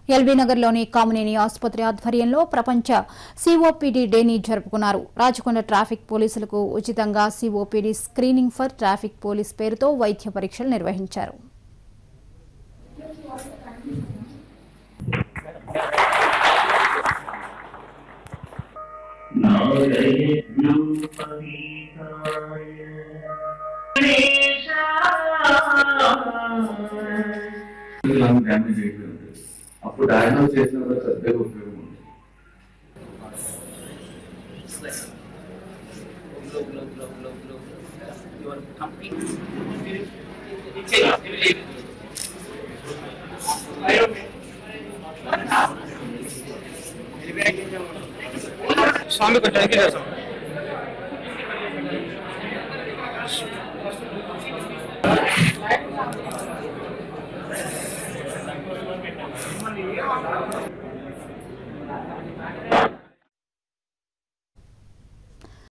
LB నగర్లోని కామినేని ఆసుపత్రి ఆధ్వర్యంలో ప్రపంచ సిఓపిడి డేని జరుపుకున్నారు రాచకొండ ట్రాఫిక్ పోలీసులకు ఉచితంగా COPD screening for traffic police పేరుతో వైద్య పరీక్షలు నిర్వహించారు లంగ్ డ్యామేజ్ అయిపోయి ఉంటుంది అప్పుడు డయాగ్నోస్ చేసిన కూడా పెద్దగా ఉపయోగం ఉంది స్వామి కొంచెం వెనక్కి చేస్తాం